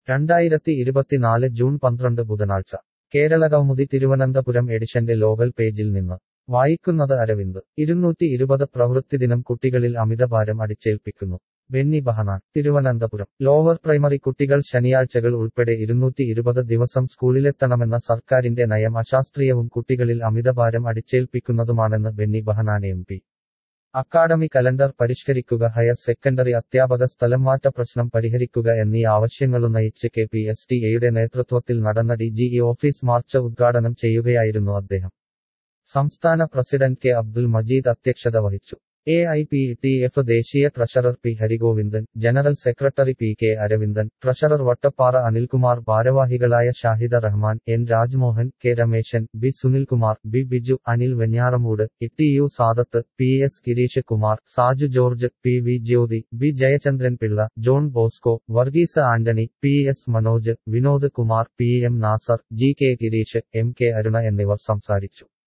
രണ്ടായിരത്തി ഇരുപത്തിനാല് ജൂൺ പന്ത്രണ്ട് ബുധനാഴ്ച കേരള കൗമുദി തിരുവനന്തപുരം എഡിഷന്റെ ലോകൽ പേജിൽ നിന്ന് വായിക്കുന്നത് അരവിന്ദ് ഇരുന്നൂറ്റി ഇരുപത് പ്രവൃത്തിദിനം കുട്ടികളിൽ അമിതഭാരം അടിച്ചേൽപ്പിക്കുന്നു ബെന്നി ബഹനാൻ തിരുവനന്തപുരം ലോവർ പ്രൈമറി കുട്ടികൾ ശനിയാഴ്ചകൾ ഉൾപ്പെടെ ഇരുന്നൂറ്റി ഇരുപത് ദിവസം സ്കൂളിലെത്തണമെന്ന സർക്കാരിന്റെ നയം അശാസ്ത്രീയവും കുട്ടികളിൽ അമിതഭാരം അടിച്ചേൽപ്പിക്കുന്നതുമാണെന്ന് Benny Behanan M P academy calendar പരിഷ്കരിക്കുക ഹയർ സെക്കൻഡറി അധ്യാപക സ്ഥലംമാറ്റ പ്രശ്നം പരിഹരിക്കുക എന്നീ ആവശ്യങ്ങളുന്നയിച്ച് കെ പി എസ് ടി എയുടെ നേതൃത്വത്തിൽ നടന്ന D G E office march ഉദ്ഘാടനം ചെയ്യുകയായിരുന്നു അദ്ദേഹം സംസ്ഥാന പ്രസിഡന്റ് കെ അബ്ദുൽ മജീദ് അധ്യക്ഷത വഹിച്ചു A I P T F ദേശീയ treasurer P Harigovindan general secretary P K Aravindan treasurer Vattappara Anilkumar ഭാരവാഹികളായ Shahida Rahman N Rajmohan K Rameshan B Sunilkumar B Biju Anil Venjaramoodu E U Sadath P S Girish Kumar Saju George P V Jyothi B Jayachandran Pillai John Bosco Varghese Antony P S Manoj Vinod Kumar P M Nasar G K Girish M K Aruna എന്നിവർ സംസാരിച്ചു